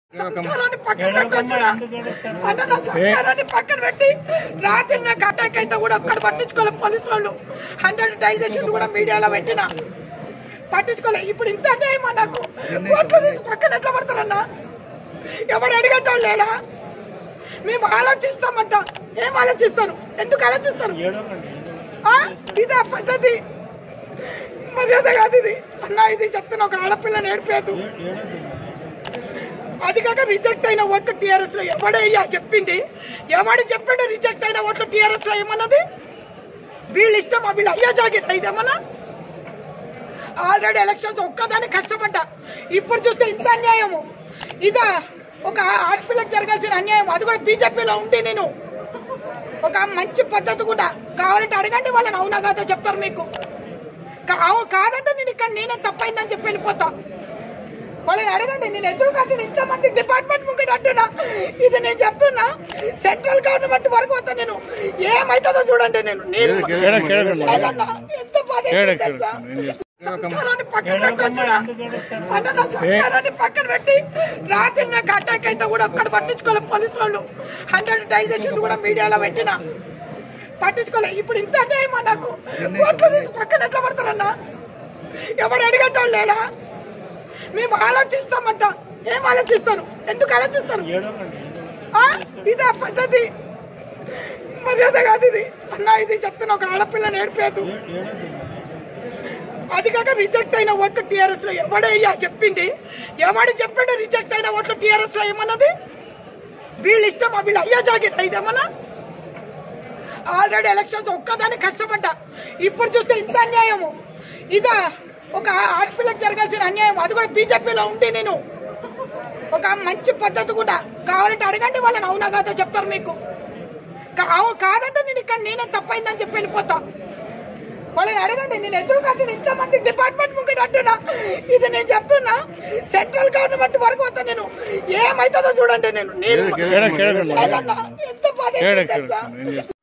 సంస్కారాన్ని పక్కన పెట్టొచ్చురా. పట్టణ సంస్కారాన్ని పక్కన పెట్టి రాత్రి నాకు అటాక్ అయితే కూడా ఒక్కడ పట్టించుకోలే పోలీసు వాళ్ళు హండ్రెడ్ డైల్ చేసి కూడా మీడియాలో పెట్టిన పట్టించుకోలే ఇప్పుడు ఇంత అన్యాయమా నాకు ఓట్లు తీసి పక్కన ఎట్లా పడతారన్నా ఎవడు అడిగేటోళ్ళు లేడా మేము ఆలోచిస్తామంట ఏం ఆలోచిస్తారు ఎందుకు ఆలోచిస్తారు ఆ? ఇదా పద్ధతి మర్యాద కాదు ఇది అన్నా ఇది చెప్తున్నా ఒక ఆడపిల్ల నేర్పేదు అది కాక రిజెక్ట్ అయిన ఓట్లు టీఆర్ఎస్ లో ఎవడయ్యా చెప్పింది ఎవడు చెప్పాడు రిజెక్ట్ అయిన ఓట్లు టీఆర్ఎస్ లో ఏమన్నది వీళ్ళ ఇష్టం వీళ్ళు అయ్యా జాగిర్ ఇదేమన్నా ఆల్రెడీ ఎలక్షన్స్ ఒక్కదాన్ని కష్టపడ్డా ఇప్పుడు చూస్తే ఇంత అన్యాయము ఇదా ఒక ఆడపిల్లకి జరగాల్సిన అన్యాయం అది కూడా బీజేపీలో ఉండి నేను ఒక మంచి పద్ధతి కూడా కావాలంటే అడగండి వాళ్ళని అవునా కాదో చెప్తారు మీకు కా- అవు- కాదంటే నేను ఇక్కడ నేనే తప్పైందని చెప్పి వెళ్ళిపోతా వాళ్ళని అడగండి నేను ఎదురు కట్టిన ఇంతమంది డిపార్ట్మెంట్ ముంగట అంటున్నా ఇది నేను చెప్తున్నా సెంట్రల్ గవర్నమెంట్ వరకు వస్తా నేను ఏమైతుందో చూడండి నేను నేను లేదన్నా, ఎంత బాధ అయిందో తెలుసా? సంస్కారాన్ని పక్కన పెట్టొచ్చురా. పట్టణ సంస్కారాన్ని పక్కన పెట్టి రాత్రి నాకు అటాక్ అయితే కూడా ఒక్కడ పట్టించుకోలే పోలీసు వాళ్ళు హండ్రెడ్ డైల్ చేసి కూడా మీడియాలో పెట్టిన పట్టించుకోలే ఇప్పుడు ఇంత అన్యాయమా నాకు ఓట్లు తీసి పక్కన ఎట్లా పడతారన్నా ఎవడు అడిగేటోళ్ళు లేడా మేము ఆలోచిస్తామంట ఏం ఆలోచిస్తారు ఎందుకు ఆలోచిస్తారు ఆ? ఇదా పద్ధతి మర్యాద కాదు ఇది అన్నా ఇది చెప్తున్నా ఒక ఆడపిల్ల నేర్పేదు అది కాక రిజెక్ట్ అయిన ఓట్లు టీఆర్ఎస్ లో ఎవడయ్యా చెప్పింది ఎవడు చెప్పాడు రిజెక్ట్ అయిన ఓట్లు టీఆర్ఎస్ లో ఏమన్నది వీళ్ళ ఇష్టం వీళ్ళు అయ్యా జాగిర్ ఇదేమన్నా ఆల్రెడీ ఎలక్షన్స్ ఒక్కదాన్ని కష్టపడ్డా ఇప్పుడు చూస్తే ఇంత అన్యాయము ఇదా ఒక ఆడపిల్లకి జరగాల్సిన అన్యాయం అది కూడా బీజేపీలో ఉండి నేను ఒక మంచి పద్ధతి కూడా కావాలంటే అడగండి వాళ్ళని అవునా కాదో చెప్తారు మీకు కా- అవు- కాదంటే నేను ఇక్కడ నేనే తప్పైందని చెప్పి వెళ్ళిపోతా వాళ్ళని అడగండి నేను ఎదురు కట్టిన ఇంతమంది డిపార్ట్మెంట్ ముంగట అంటున్నా ఇది నేను చెప్తున్నా సెంట్రల్ గవర్నమెంట్ వరకు వస్తా నేను ఏమైతుందో చూడండి నేను నేను లేదన్నా, ఎంత బాధ అయిందో తెలుసా?